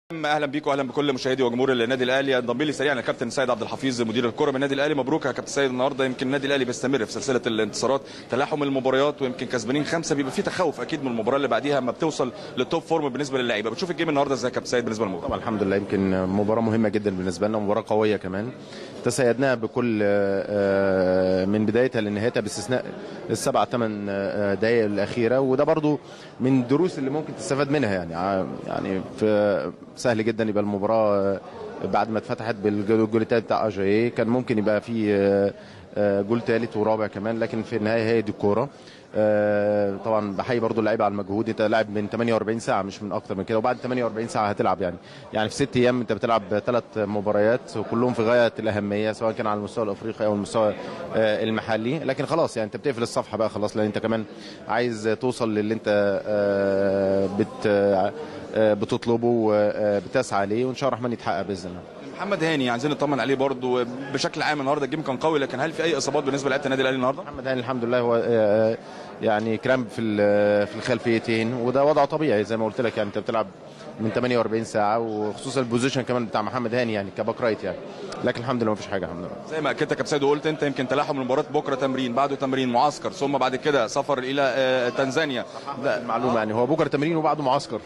اهلا بيكم واهلا بكل مشاهدي وجمهور النادي الاهلي ينضم لي سريعا الكابتن سيد عبد الحفيظ مدير الكره بالنادي الاهلي مبروك يا كابتن سيد النهارده يمكن النادي الاهلي بيستمر في سلسله الانتصارات تلاحم المباريات ويمكن كسبانين خمسه بيبقى في تخوف اكيد من المباراه اللي بعديها اما بتوصل للتوب فورم بالنسبه للعيبه بتشوف الجيم النهارده ازاي يا كابتن سيد بالنسبه للمباراه طبعا الحمد لله يمكن مباراه مهمه جدا بالنسبه لنا مباراه قويه كمان تسيدناها بكل آه، من بدايتها لنهايتها باستثناء السبع ثمان دقائق الاخيره وده برضو من الدروس اللي ممكن تستفاد منها يعني ع- يعني في سهل جدا يبقى المباراه آه، بعد ما اتفتحت بالجول التالت بتاع اجاي كان ممكن يبقى في آه، آه، جول ثالث ورابع كمان لكن في النهايه هي دي الكوره آه، طبعا بحيي برضو اللعيبه على المجهود انت لاعب من 48 ساعه مش من اكتر من كده وبعد 48 ساعه هتلعب يعني يعني في ست ايام انت بتلعب ثلاث مباريات وكلهم في غايه الاهميه سواء كان على المستوى الافريقي او المستوى آه، المحلي لكن خلاص يعني انت بتقفل الصفحه بقى خلاص لان انت كمان عايز توصل للي انت آه، بت آه، بتطلبه وبتسعى ليه وان شاء الله الرحمن يتحقق باذن الله محمد هاني عايزين نطمن عليه برضو بشكل عام النهارده الجيم كان قوي لكن هل في اي اصابات بالنسبه لعيبه النادي الاهلي النهارده محمد هاني الحمد لله هو آه، يعني كرامب في ال- في الخلفيتين وده وضع طبيعي زي ما قلت لك يعني انت بتلعب من 48 ساعه وخصوصا البوزيشن كمان بتاع محمد هاني يعني كباك رايت يعني لكن الحمد لله ما فيش حاجه الحمد لله زي ما اكدت يا كابتن سيد وقلت انت يمكن تلاحم المباراه بكره تمرين بعده تمرين معسكر ثم بعد كده سفر الى آه، تنزانيا لا المعلومه يعني هو بكره تمرين وبعده معسكر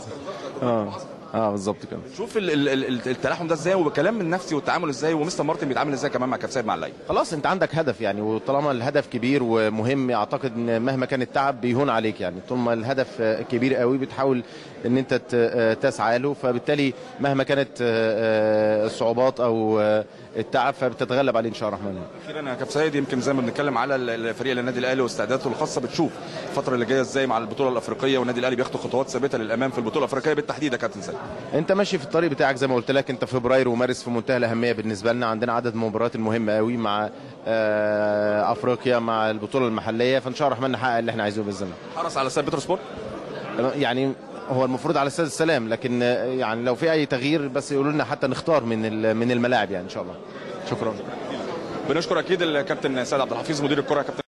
اه اه بالظبط كده شوف ال- ال- ال- التلاحم ده ازاي والكلام النفسي والتعامل ازاي ومستر مارتن بيتعامل ازاي كمان مع كابتن سيد مع اللعيبه خلاص انت عندك هدف يعني وطالما الهدف كبير ومهم اعتقد ان مهما كان التعب بيهون عليك يعني طول ما الهدف آه، كبير قوي بتحاول ان انت ت- آه، تسعى له فبالتالي مهما كانت آه، آه، الصعوبات او آه، التعب فبتتغلب عليه ان شاء الله الرحمن اخيرا يا كابتن سيد يمكن زي ما بنتكلم على ال- الفريق النادي الاهلي واستعداداته الخاصه بتشوف الفتره اللي جايه ازاي مع البطوله الافريقيه والنادي الاهلي بياخد خطوات ثابته للامام في البطوله الافريقيه بالتحديد يا كابتن سيد انت ماشي في الطريق بتاعك زي ما قلت لك انت فبراير ومارس في منتهى الاهميه بالنسبه لنا عندنا عدد مباريات المهمه قوي مع آه، افريقيا مع البطوله المحليه فان شاء الله الرحمن نحقق اللي احنا عايزينه باذن الله حرص على سيد بتر سبورت يعني هو المفروض على استاذ السلام لكن آه، يعني لو في اي تغيير بس يقولوا لنا حتى نختار من ال- من الملاعب يعني ان شاء الله شكرا بنشكر اكيد الكابتن سيد عبد الحفيظ مدير الكره يا كابتن